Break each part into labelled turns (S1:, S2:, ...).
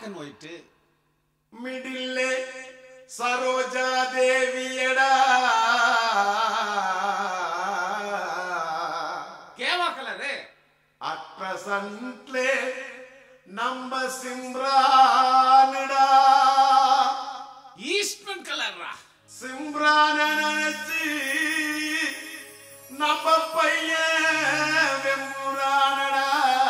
S1: Black and white
S2: மிடில்லே சரோஜா தேவியடா
S1: கேவா கலரு
S2: அட் பிரசன்ட்லே நம்ம சிம்ரானுடா
S1: ஈஸ்ட்மன் கலர்ரா
S2: சிம்ரான நினைச்சு நம்ம பையன் வெம்புரானடா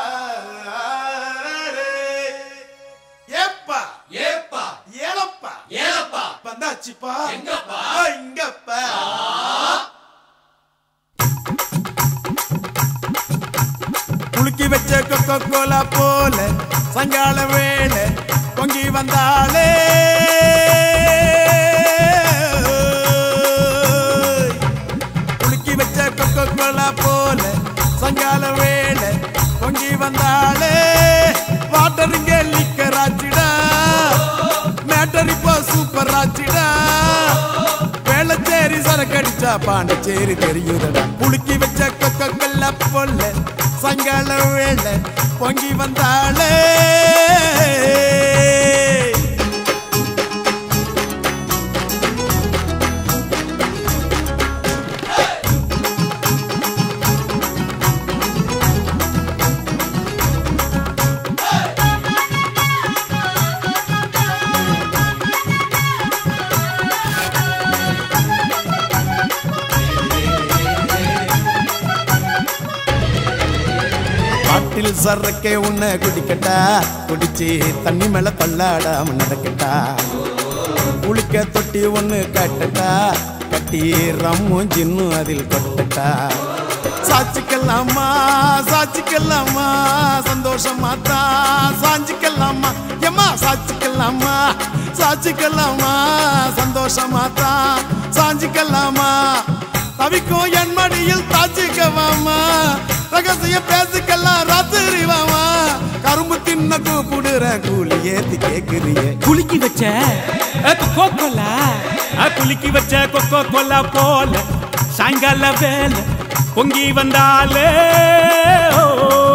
S2: ஏப்பா
S1: ஏப்பா
S2: ஏலப்பா
S1: ஏலப்பா
S2: வந்தாச்சுப்பா
S1: எங்கப்பா?
S2: ஆ, இங்கப்பா குலுக்கி வச்ச கொக்கோ கோலா போல சங்கால வேளை பொங்கி வந்தாளே குலுக்கி வச்ச கொக்கோ கோலா போல சங்கால வேளை பொங்கி வந்தாளே வாட்டருங்க லிக்கர் ஆச்சுடா மேட்டர் இப்போ சூப்பர் ஆச்சுடா வேளச்சேரி சரக்கடிச்சா பாண்டிச்சேரி தெரியுதடா புளுக்கி வச்ச கொக்க கொல்ல பொல்ல சங்கால வேளை பொங்கி வந்தாளே காட்டில் சரக்கே உன்னை குடிக்கட்டா குடிச்சு தண்ணி மேல தள்ளாடாம நடக்கட்டா குளிக்க தொட்டி ஒண்ணு கட்டட்டா கட்டி ரம்மும் ஜின்னும் அதில் கொட்டட்டா சாச்சிக்கலாமா சாச்சிக்கலாமா சந்தோஷமா தான் சாஞ்சிக்கலாமா எம்மா சாச்சிக்கலாமா சாச்சிக்கலாமா சந்தோஷமா தான் சாஞ்சிக்கலாமா தவிக்கும் என் மடியில் தாச்சிக்கவாமா ரகசிய பேசிக்கலாம் ராத்திரி வாமா கரும்பு தின்ன கூப்பிடுற கூலி ஏத்தி கேக்குறியே
S3: குலுக்கி வச்ச கொக்கோ கோலா குலுக்கி வச்ச கொக்கோ கோலா போல சாயங்கால வேலை பொங்கி வந்தாலே ஓ.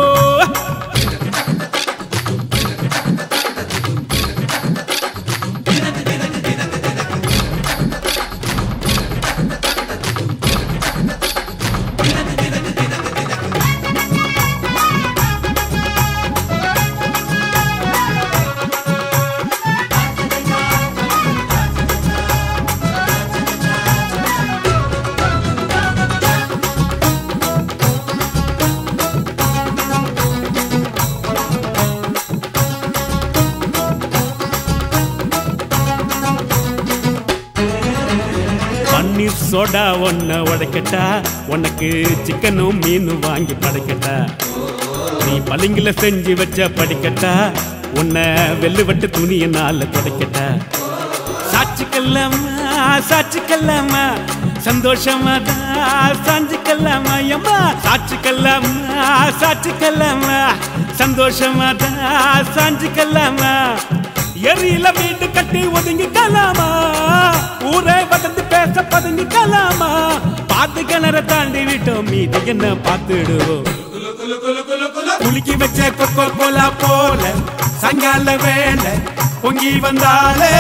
S3: பன்னீர் சோடா ஒன்ன உடைக்கட்டா உனக்கு சிக்கனும் மீனும் வாங்கி படைக்கட்டா நீ பளிங்கில செஞ்சு வச்ச படிக்கட்டா உன்னை வெள்ளுவட்டு துணியினால துடைக்கட்டா சாட்சிக்கல்லாமா சாட்சிக்கல்லாமா சந்தோஷமா தான் சாஞ்சிக்கல்லாமா எம்மா சாட்சிக்கல்லாமா சாட்சிக்கல்லாமா சந்தோஷமா தான் சாஞ்சிக்கல்லாமா எரியில வீடு கட்டி ஒதுங்கிக்கலாமா ஊரே வதந்து பேச பதுங்கிக்கலாமா பாத்து கிணற தாண்டி விட்டோம் மீதி என்ன பார்த்துடுவோம்
S2: குலுக்கி வச்ச கொக்கோ கோலா போல சங்கால வேலை பொங்கி வந்தாளே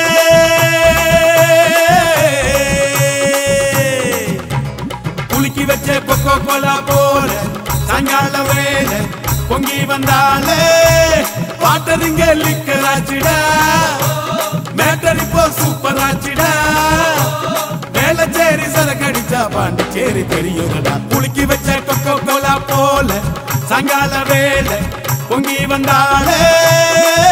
S2: குலுக்கி வச்ச கொக்கோ கோலா போல சங்கால வேலை பொங்கி வந்தாளே வாட்டருங்க லிக்கர் ஆச்சுடா மேட்டர் இப்போ சூப்பர் ஆச்சுடா வேளச்சேரி சரக்கடிச்சா பாண்டிச்சேரி தெரியுதடா குலுக்கி வச்ச கொக்கோ கோலா போல சங்கால வேலை பொங்கி வந்தாளே